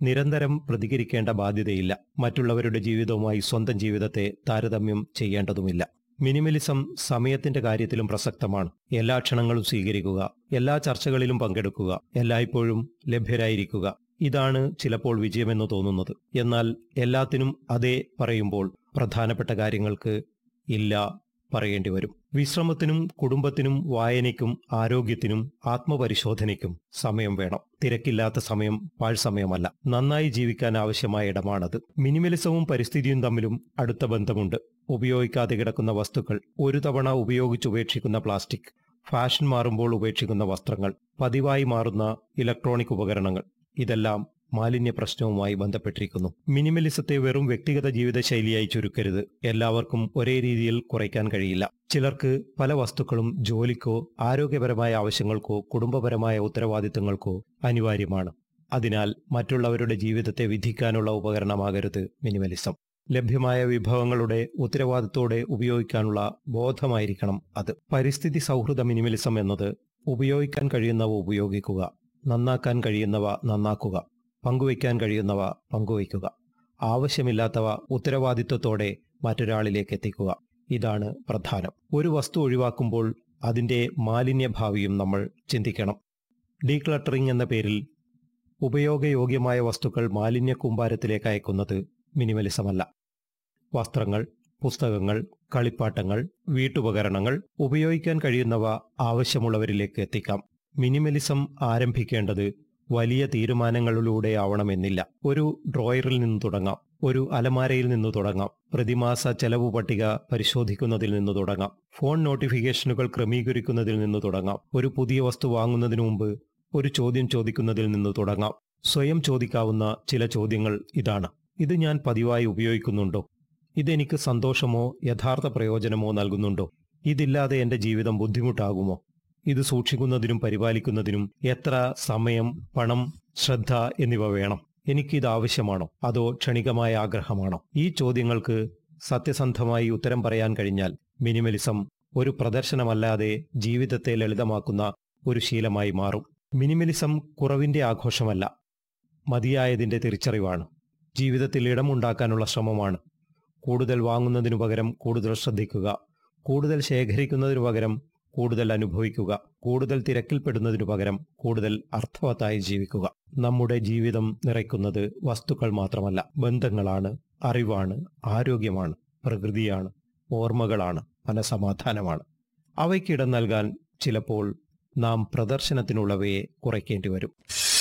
നിരന്തരം പ്രതികരിക്കേണ്ട ബാധ്യതയില്ല മറ്റുള്ളവരുടെ ജീവിതവുമായി സ്വന്തം ജീവിതത്തെ താരതമ്യം ചെയ്യേണ്ടതുമില്ല മിനിമലിസം സമയത്തിന്റെ കാര്യത്തിലും പ്രസക്തമാണ് എല്ലാ ക്ഷണങ്ങളും സ്വീകരിക്കുക എല്ലാ ചർച്ചകളിലും പങ്കെടുക്കുക എല്ലായ്പ്പോഴും ലഭ്യരായിരിക്കുക ഇതാണ് ചിലപ്പോൾ വിജയമെന്ന് തോന്നുന്നത് എന്നാൽ എല്ലാത്തിനും അതേ പറയുമ്പോൾ പ്രധാനപ്പെട്ട കാര്യങ്ങൾക്ക് ഇല്ല പറയേണ്ടി വരും വിശ്രമത്തിനും കുടുംബത്തിനും വായനയ്ക്കും ആരോഗ്യത്തിനും ആത്മപരിശോധനയ്ക്കും സമയം വേണം തിരക്കില്ലാത്ത സമയം പാഴ്സമയമല്ല നന്നായി ജീവിക്കാൻ ആവശ്യമായ ഇടമാണത് മിനിമലിസവും പരിസ്ഥിതിയും തമ്മിലും അടുത്ത ബന്ധമുണ്ട് ഉപയോഗിക്കാതെ കിടക്കുന്ന വസ്തുക്കൾ ഒരു തവണ ഉപയോഗിച്ചുപേക്ഷിക്കുന്ന പ്ലാസ്റ്റിക് ഫാഷൻ മാറുമ്പോൾ ഉപേക്ഷിക്കുന്ന വസ്ത്രങ്ങൾ പതിവായി മാറുന്ന ഇലക്ട്രോണിക് ഉപകരണങ്ങൾ ഇതെല്ലാം മാലിന്യ പ്രശ്നവുമായി ബന്ധപ്പെട്ടിരിക്കുന്നു മിനിമലിസത്തെ വെറും വ്യക്തിഗത ജീവിതശൈലിയായി ചുരുക്കരുത് എല്ലാവർക്കും ഒരേ രീതിയിൽ കുറയ്ക്കാൻ കഴിയില്ല ചിലർക്ക് പല വസ്തുക്കളും ജോലിക്കോ ആരോഗ്യപരമായ ആവശ്യങ്ങൾക്കോ കുടുംബപരമായ ഉത്തരവാദിത്തങ്ങൾക്കോ അനിവാര്യമാണ് അതിനാൽ മറ്റുള്ളവരുടെ ജീവിതത്തെ വിധിക്കാനുള്ള ഉപകരണമാകരുത് മിനിമലിസം ലഭ്യമായ വിഭവങ്ങളുടെ ഉത്തരവാദിത്തോടെ ഉപയോഗിക്കാനുള്ള ബോധമായിരിക്കണം അത് പരിസ്ഥിതി സൗഹൃദ മിനിമലിസം എന്നത് ഉപയോഗിക്കാൻ കഴിയുന്നവ ഉപയോഗിക്കുക നന്നാക്കാൻ കഴിയുന്നവ നന്നാക്കുക പങ്കുവയ്ക്കാൻ കഴിയുന്നവ പങ്കുവയ്ക്കുക ആവശ്യമില്ലാത്തവ ഉത്തരവാദിത്വത്തോടെ മറ്റൊരാളിലേക്ക് എത്തിക്കുക ഇതാണ് പ്രധാനം ഒരു വസ്തു ഒഴിവാക്കുമ്പോൾ അതിന്റെ മാലിന്യഭാവിയും നമ്മൾ ചിന്തിക്കണം ഡീക്ലട്ടറിംഗ് എന്ന പേരിൽ ഉപയോഗയോഗ്യമായ വസ്തുക്കൾ മാലിന്യ കൂമ്പാരത്തിലേക്ക് അയക്കുന്നത് മിനിമലിസമല്ല വസ്ത്രങ്ങൾ പുസ്തകങ്ങൾ കളിപ്പാട്ടങ്ങൾ വീട്ടുപകരണങ്ങൾ ഉപയോഗിക്കാൻ കഴിയുന്നവ ആവശ്യമുള്ളവരിലേക്ക് എത്തിക്കാം മിനിമലിസം ആരംഭിക്കേണ്ടത് വലിയ തീരുമാനങ്ങളിലൂടെ ആവണമെന്നില്ല ഒരു ഡ്രോയറിൽ നിന്ന് തുടങ്ങാം ഒരു അലമാരയിൽ നിന്ന് തുടങ്ങാം പ്രതിമാസ ചെലവ് പട്ടിക പരിശോധിക്കുന്നതിൽ നിന്ന് തുടങ്ങാം ഫോൺ നോട്ടിഫിക്കേഷനുകൾ ക്രമീകരിക്കുന്നതിൽ നിന്ന് തുടങ്ങാം ഒരു പുതിയ വസ്തു വാങ്ങുന്നതിന് മുമ്പ് ഒരു ചോദ്യം ചോദിക്കുന്നതിൽ നിന്ന് തുടങ്ങാം സ്വയം ചോദിക്കാവുന്ന ചില ചോദ്യങ്ങൾ ഇതാണ് ഇത് ഞാൻ പതിവായി ഉപയോഗിക്കുന്നുണ്ടോ ഇതെനിക്ക് സന്തോഷമോ യഥാർത്ഥ പ്രയോജനമോ നൽകുന്നുണ്ടോ ഇതില്ലാതെ എന്റെ ജീവിതം ബുദ്ധിമുട്ടാകുമോ ഇത് സൂക്ഷിക്കുന്നതിനും പരിപാലിക്കുന്നതിനും എത്ര സമയം പണം ശ്രദ്ധ എന്നിവ വേണം എനിക്കിത് ആവശ്യമാണോ അതോ ക്ഷണികമായ ആഗ്രഹമാണോ ഈ ചോദ്യങ്ങൾക്ക് സത്യസന്ധമായി ഉത്തരം പറയാൻ കഴിഞ്ഞാൽ മിനിമലിസം ഒരു പ്രദർശനമല്ലാതെ ജീവിതത്തെ ലളിതമാക്കുന്ന ഒരു ശീലമായി മാറും മിനിമലിസം കുറവിന്റെ ആഘോഷമല്ല മതിയായതിന്റെ തിരിച്ചറിവാണ് ജീവിതത്തിൽ ഇടമുണ്ടാക്കാനുള്ള ശ്രമമാണ് കൂടുതൽ വാങ്ങുന്നതിനു പകരം കൂടുതൽ ശ്രദ്ധിക്കുക കൂടുതൽ ശേഖരിക്കുന്നതിനു പകരം കൂടുതൽ അനുഭവിക്കുക കൂടുതൽ തിരക്കിൽപ്പെടുന്നതിനു പകരം കൂടുതൽ അർത്ഥവത്തായി ജീവിക്കുക നമ്മുടെ ജീവിതം നിറയ്ക്കുന്നത് വസ്തുക്കൾ മാത്രമല്ല ബന്ധങ്ങളാണ് അറിവാണ് ആരോഗ്യമാണ് പ്രകൃതിയാണ് ഓർമ്മകളാണ് മനസമാധാനമാണ് അവയ്ക്കിടം നൽകാൻ ചിലപ്പോൾ നാം പ്രദർശനത്തിനുള്ളവയെ കുറയ്ക്കേണ്ടി വരും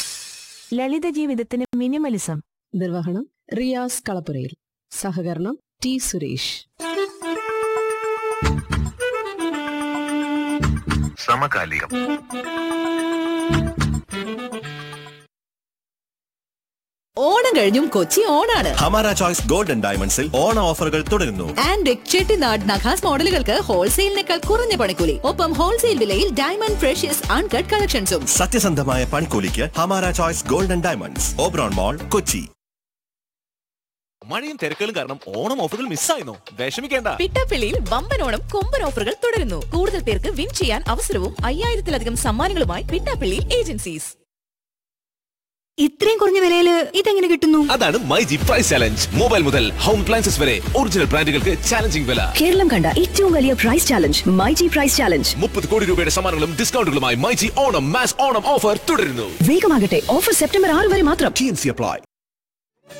ലളിത ജീവിതത്തിന് മിനിമലിസം നിർവഹണം റിയാസ് കളപ്പുരയിൽ സഹകരണം ടി സുരേഷ് സമകാലികം ഓണം കഴിഞ്ഞും കൊച്ചി ഓണാണ് ഹമാര ചോയ്സ് ഗോൾഡൻ ഡയമണ്ട്സിൽ ഓണ ഓഫറുകൾ തുടരുന്നു ആൻഡ് ചെട്ടിനാട് നഖാസ് മോഡലുകൾക്ക് ഹോൾസെയിലിനേക്കാൾ കുറഞ്ഞ പണിക്കൂലി ഒപ്പം ഹോൾസെയിൽ വിലയിൽ ഡയമണ്ട് ഫ്രഷ്യസ് അൺകട്ട് കളക്ഷൻസും സത്യസന്ധമായ പണിക്കൂലിക്ക് Hamara choice golden diamonds Oberon mall Kochi മഴയും തിരക്കുകളും കാരണം ഓണം ഓഫറുകൾ മിസ്സായിരുന്നു വിഷമിക്കേണ്ട പിട്ടാപ്പിള്ളിയിൽ വമ്പൻ ഓണം കൊമ്പൻ ഓഫറുകൾ തുടരുന്നു കൂടുതൽ പേർക്ക് വിൻ ചെയ്യാൻ അവസരവും അയ്യായിരത്തിലധികം സമ്മാനങ്ങളുമായി പിട്ടാപ്പിള്ളി ഏജൻസീസ് ഇത്രയും കുറഞ്ഞ വിലയില് ഇതെങ്ങനെ കിട്ടുന്നു അതാണ് my G price challenge mobile മുതൽ ഹോം അപ്ലയൻസസ് വരെ ഒറിജിനൽ ബ്രാൻഡുകൾക്ക് ചാലഞ്ചിങ് വില കേരളം കണ്ട ഏറ്റവും വലിയ price challenge my G price challenge മുപ്പത് കോടി രൂപയുടെ സമ്മാനങ്ങളും ഡിസ്കൗണ്ടുകളുമായി my G Onam mass Onam offer തുടരുന്നു വേഗമാകട്ടെ ഓഫർ സെപ്റ്റംബർ ആറ് വരെ മാത്രം ടി എൻ സി അപ്ലൈ